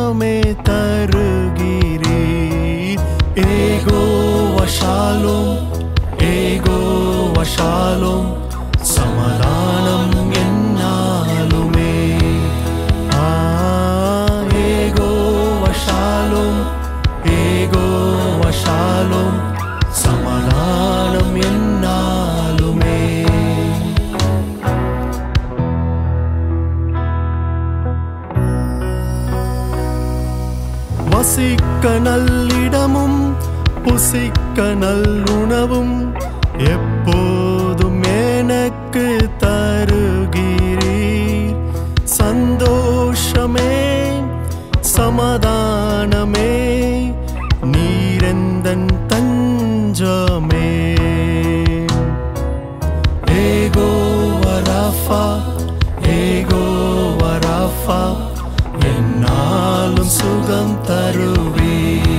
சுகமே தருகிறீர் ஏகோ வஷாலும் ஏகோ வஷாலும் சமாதானம் என்னாலுமே ஆ, ஏகோ வஷாலும் ஏகோ வஷாலும் சமாதானம் என்னாலுமே வசிக்க நல்லிடமும் புசிக்க நல்லுணவும் எப்போதும் எனக்கு தருகிறீர் சந்தோஷமே சமாதானமே நீரெந்தன் தஞ்சமே ஏகோ வராஃபா ஏகோ வராஃபா என்னாலும் சுகம் தருவே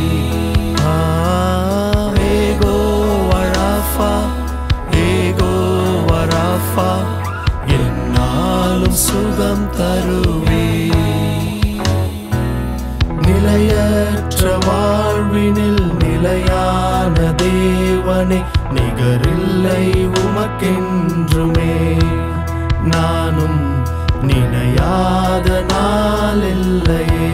ஏகோ வராஃபா ஏகோ வராஃபா என்னாலும் சுகம் தருவே நிலையற்ற வாழ்வினில் நிலையான தேவனை நிகரில்லை உமக்கென்றுமே நானும் நினையாத நாளில்லையே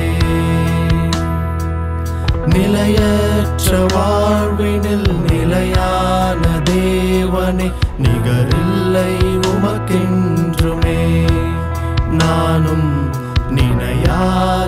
நிலையற்ற வாழ்வினில் நிலையான தேவனை நிகரில்லை உமக்கென்றுமே நானும் நினையாத